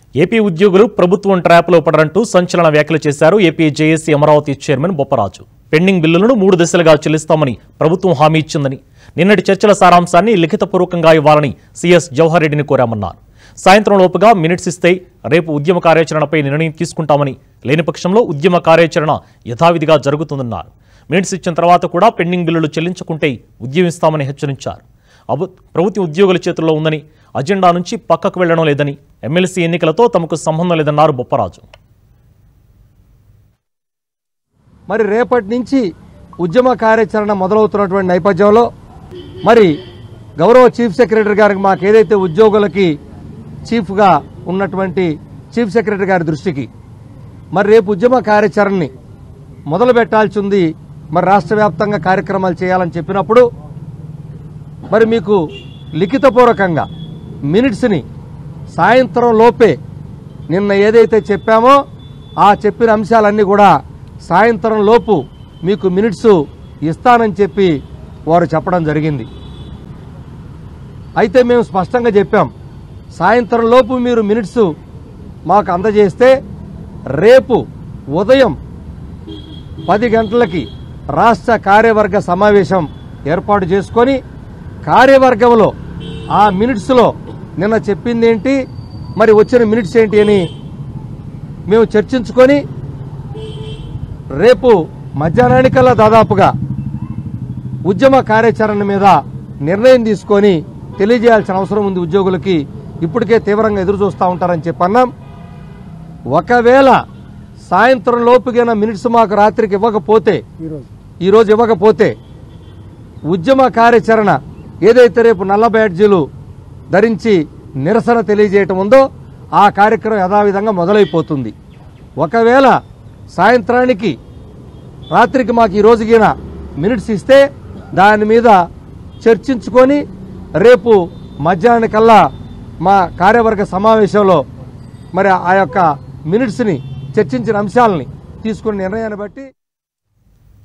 AP ఉద్యోగులు ప్రభుత్వం ట్రాప్లో పడరంటూ సంచలన వ్యాఖ్యలు చేశారు AP JAC Amaravati chairman Bopparaju pending బిల్లులను మూడు దశలుగా చెల్లిస్తామని ప్రభుత్వం హామీ ఇచ్చిందని నిన్నటి చర్చల సారాంశాన్ని లిఖితపూర్వకంగా ఇవ్వాలని సీఎస్ జవహర్ రెడ్డిని కోరామన్నారు సాయంత్రం లోపుగా మినిట్స్ ఇస్తే రేపు ఉద్యమ కార్యాచరణపై నిర్ణయం తీసుకుంటామని లేని పక్షంలో ఉద్యమ కార్యాచరణ యథావిధిగా జరుగుతుందన్నారు మినిట్స్ ఇచ్చిన తర్వాత కూడా పెండింగ్ బిల్లులు చెల్లించుకుంటే ఉద్యమిస్తామని హెచ్చరించారు అబు ప్రభుత్వ ఉద్యోగుల చేతుల్లో ఉందని అజెండా నుంచి పక్కకు వెళ్లడం లేదని ఎమ్మెల్సీ ఎన్నికలతో తమకు సంబంధం లేదన్నారు బొప్పరాజు మరి రేపటి నుంచి ఉద్యమ కార్యాచరణ మొదలవుతున్నటువంటి నేపథ్యంలో మరి గౌరవ చీఫ్ సెక్రటరీ గారికి మాకు ఏదైతే ఉద్యోగులకి చీఫ్గా ఉన్నటువంటి చీఫ్ సెక్రటరీ గారి దృష్టికి మరి రేపు ఉద్యమ కార్యాచరణని మొదలు పెట్టాల్సి ఉంది మరి రాష్ట్ర వ్యాప్తంగా కార్యక్రమాలు చేయాలని చెప్పినప్పుడు మరి మీకు లిఖితపూర్వకంగా మినిట్స్ని సాయంత్రం లోపే నిన్న ఏదైతే చెప్పామో ఆ చెప్పిన అంశాలన్నీ కూడా సాయంత్రం లోపు మీకు మినిట్స్ ఇస్తానని చెప్పి వారు చెప్పడం జరిగింది అయితే మేము స్పష్టంగా చెప్పాం సాయంత్రం లోపు మీరు మినిట్స్ మాకు అందజేస్తే రేపు ఉదయం పది గంటలకి రాష్ట్ర కార్యవర్గ సమావేశం ఏర్పాటు చేసుకొని కార్యవర్గంలో ఆ మినిట్స్లో నిన్న చెప్పింది ఏంటి మరి వచ్చిన మినిట్స్ ఏంటి అని మేము చర్చించుకొని రేపు మధ్యాహ్నానికల్లా దాదాపుగా ఉద్యమ కార్యాచరణ మీద నిర్ణయం తీసుకొని తెలియజేయాల్సిన అవసరం ఉంది ఉద్యోగులకి ఇప్పటికే తీవ్రంగా ఎదురు చూస్తూ ఉంటారని చెప్పి అన్నాం ఒకవేళ సాయంత్రం లోపుగైనా మినిట్స్ మాకు రాత్రికి ఇవ్వకపోతే ఈరోజు ఇవ్వకపోతే ఉద్యమ కార్యాచరణ ఏదైతే రేపు నల్ల బ్యాడ్జీలు ధరించి నిరసన తెలియజేయటం ఉందో ఆ కార్యక్రమం యథావిధంగా మొదలైపోతుంది ఒకవేళ సాయంత్రానికి రాత్రికి మాకు ఈ రోజుగిన మినిట్స్ ఇస్తే దాని మీద చర్చించుకొని రేపు మధ్యాహ్నానికల్లా మా కార్యవర్గ సమావేశంలో మరి ఆ యొక్క మినిట్స్ని చర్చించిన అంశాలని తీసుకున్న నిర్ణయాన్ని బట్టి